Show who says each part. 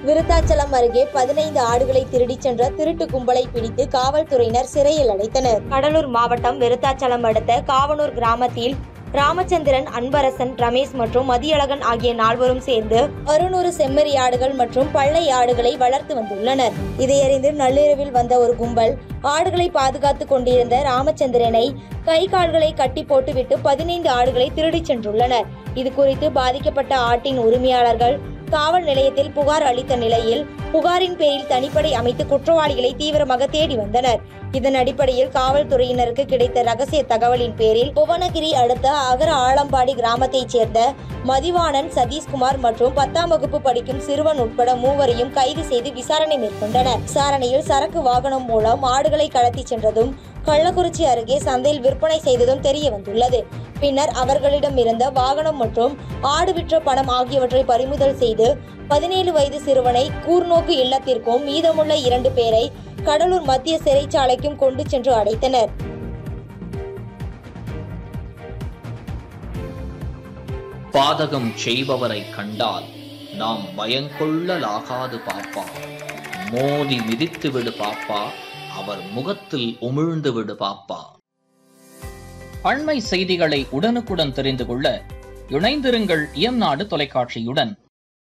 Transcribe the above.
Speaker 1: விருத்தாச்சலம் அருகே பதினைந்து ஆடுகளை திருடிச் சென்ற திருட்டு கும்பலை பிடித்து காவல்துறையினர் சிறையில் அடைத்தனர் கடலூர் மாவட்டம் விருத்தாச்சலம் அடுத்த காவனூர் கிராமத்தில் ராமச்சந்திரன் அன்பரசன் ரமேஷ் மற்றும் மதியழகன் ஆகிய நால்வரும் சேர்ந்து அறுநூறு செம்மறி ஆடுகள் மற்றும் பள்ளை ஆடுகளை வளர்த்து வந்துள்ளனர் இதையறிந்து நள்ளிரவில் வந்த ஒரு கும்பல் ஆடுகளை பாதுகாத்துக் கொண்டிருந்த ராமச்சந்திரனை கை கால்களை கட்டி போட்டுவிட்டு பதினைந்து ஆடுகளை திருடிச் சென்றுள்ளனர் இது குறித்து பாதிக்கப்பட்ட ஆட்டின் உரிமையாளர்கள் காவல் நிலையத்தில் புகார் அளித்த நிலையில் புகாரின் பேரில் தனிப்படை அமைத்து குற்றவாளிகளை தீவிரமாக தேடி வந்தனர் இதன் அடிப்படையில் காவல்துறையினருக்கு கிடைத்த ரகசிய தகவலின் பேரில் புவனகிரி அடுத்த அகர ஆலம்பாடி கிராமத்தைச் சேர்ந்த மதிவாணன் சதீஷ்குமார் மற்றும் பத்தாம் வகுப்பு படிக்கும் சிறுவன் உட்பட மூவரையும் கைது செய்து விசாரணை மேற்கொண்டனர் விசாரணையில் சரக்கு வாகனம் மூலம் ஆடுகளை கடத்தி சென்றதும் கள்ளக்குறிச்சி அருகே சந்தையில் விற்பனை செய்ததும் தெரிய வந்துள்ளது பின்னர் அவர்களிடம் இருந்த வாகனம் மற்றும் ஆடு விற்ற பணம் ஆகியவற்றை பறிமுதல் செய்து பதினேழு வயது சிறுவனை கூர்நோக்கு இல்லத்திற்கும் மீதமுள்ள இரண்டு பேரை கடலூர் மத்திய சிறைச்சாலைக்கும் கொண்டு சென்று அடைத்தனர்
Speaker 2: பாதகம் செய்பவரை கண்டால் நாம் பயங்கொள்ளலாகாது பாப்பா மோதி மிதித்து விடு பாப்பா அவர் முகத்தில் உமிழ்ந்து விடு பாப்பா அண்மை செய்திகளை உடனுக்குடன் தெரிந்து கொள்ள இணைந்திருங்கள் இயம்நாடு தொலைக்காட்சியுடன்